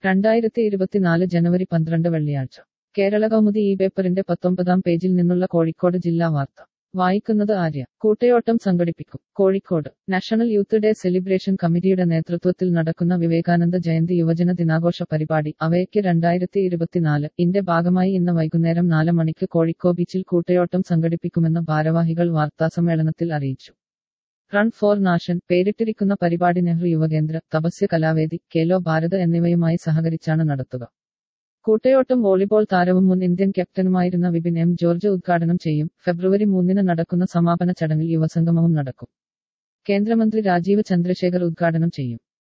രണ്ടായിരത്തി ഇരുപത്തിനാല് ജനുവരി പന്ത്രണ്ട് വെള്ളിയാഴ്ച കേരള കൗമുദി ഈ പേപ്പറിന്റെ പത്തൊമ്പതാം പേജിൽ നിന്നുള്ള കോഴിക്കോട് ജില്ലാ വാർത്ത വായിക്കുന്നത് ആര്യ കൂട്ടയോട്ടം സംഘടിപ്പിക്കും Kozhikode national youth day celebration കമ്മിറ്റിയുടെ നേതൃത്വത്തിൽ നടക്കുന്ന വിവേകാനന്ദ ജയന്തി യുവജന ദിനാഘോഷ പരിപാടി അവയ്ക്ക് രണ്ടായിരത്തി ഇരുപത്തിനാല് ഇന്റെ ഭാഗമായി ഇന്ന് വൈകുന്നേരം നാല് മണിക്ക് കോഴിക്കോ ബീച്ചിൽ കൂട്ടയോട്ടം സംഘടിപ്പിക്കുമെന്ന് ഭാരവാഹികൾ വാർത്താസമ്മേളനത്തിൽ അറിയിച്ചു റൺ ഫോർ നാഷൻ പേരിട്ടിരിക്കുന്ന പരിപാടി നെഹ്റു യുവകേന്ദ്ര തപസ്യ കലാവേദി കേലോ ഭാരത് എന്നിവയുമായി സഹകരിച്ചാണ് നടത്തുക കൂട്ടയോട്ടം വോളിബോൾ താരവും മുൻ ഇന്ത്യൻ ക്യാപ്റ്റനുമായിരുന്ന വിപിൻ എം ജോർജ് ഉദ്ഘാടനം ചെയ്യും ഫെബ്രുവരി മൂന്നിന് നടക്കുന്ന സമാപന ചടങ്ങിൽ യുവസംഗമവും നടക്കും കേന്ദ്രമന്ത്രി രാജീവ് ചന്ദ്രശേഖർ ഉദ്ഘാടനം ചെയ്യും